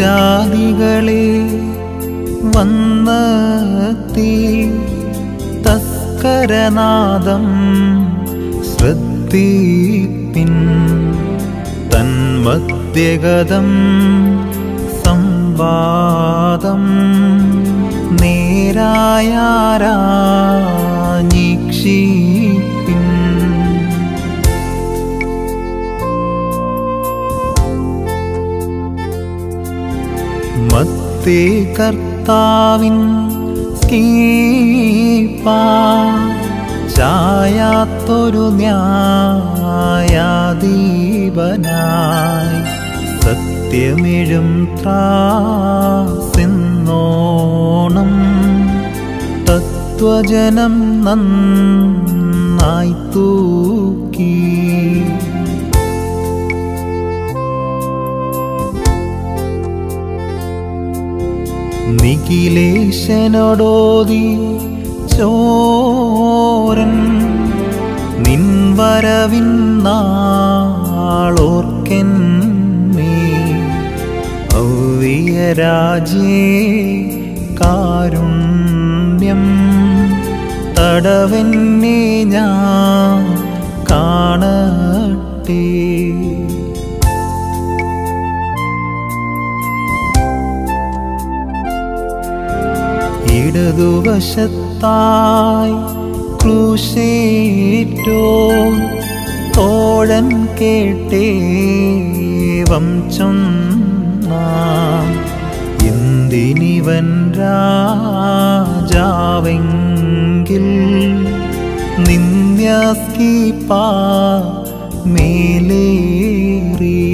ജാതികളെ വന്നെത്തി തസ്കരനാദം ശ്രദ്ധിപ്പിൻ തന്മദ്യഗതം സംവാദം നേരായാരാഞ്ഞീക്ഷിപ്പിൻ മത്തേ കർത്താവിൻ സ്കീപ്പാ ചായാത്തൊരു ന്യായാദീപനായി സത്യമിഴും ത്രാസിന്നോണം തത്വജനം നന്നായി തൂക്കി നിഖിലേശനോടോതി ചോരൻ നിൻവരവിൻ നാളോർക്കെന്നേ ഔവിയരാജേ കാരുണ്യം തടവെന്നെ ഞാൻ കാണട്ടെ ഇടതുവശത്തായി ക്രൂശേറ്റോ തോഴൻ കേട്ടേവം ചൊന്നാം എന്തിനിവൻ രാജാവെങ്കിൽ നിന്യസ്കിപ്പാ മേലേറി